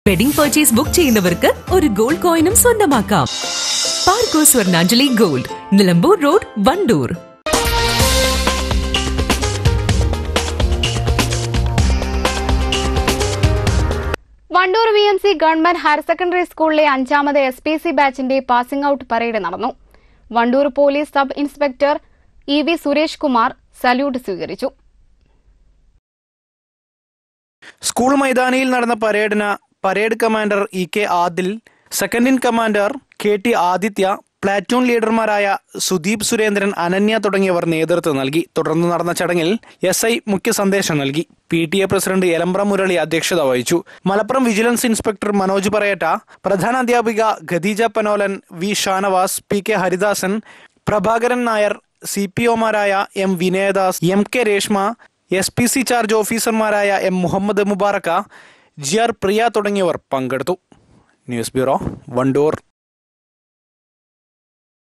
wedding purchase book ചെയ്യുന്നവർക്ക് ഒരു gold കോയിനും സ്വന്തമാക്കാം Parco Swarnanjali gold Nilambur road Wandoor Wandoor V M C government higher secondary സ്കൂളിലെ അഞ്ചാമത് എസ് പി സി ബാച്ചിന്റെ പാസിംഗ് ഔട്ട് പരേഡ് നടന്നു Wandoor police sub inspector E V Suresh Kumar salute സ്വീകരിച്ചു സ്കൂൾ മൈതാനിയിൽ നടന്ന പരേഡിന് parade commander E K Adil second in commander K T Aditya platoon ലീഡർമാരായ സുദീപ് സുരേന്ദ്രൻ അനന്യ തുടങ്ങിയവർ നേതൃത്വം നൽകി തുടർന്ന് നടന്ന ചടങ്ങിൽ എസ് ഐ മുഖ്യ സന്ദേശം നൽകി P T A president Elambra Murali അധ്യക്ഷത വഹിച്ചു മലപ്പുറം വിജിലൻസ് ഇൻസ്പെക്ടർ മനോജ് പറയറ്റ പ്രധാന അധ്യാപിക Khadeeja Panolan V Shanavas P K Haridasan Prabhakaran Nair C P ഒമാരായ M Vinayadas M K Reshma S P C charge ഓഫീസർമാരായ M Muhammad Mubarak G R Priya തുടങ്ങിയവർ പങ്കെടുത്തു ന്യൂസ് ബ്യൂറോ വണ്ടൂർ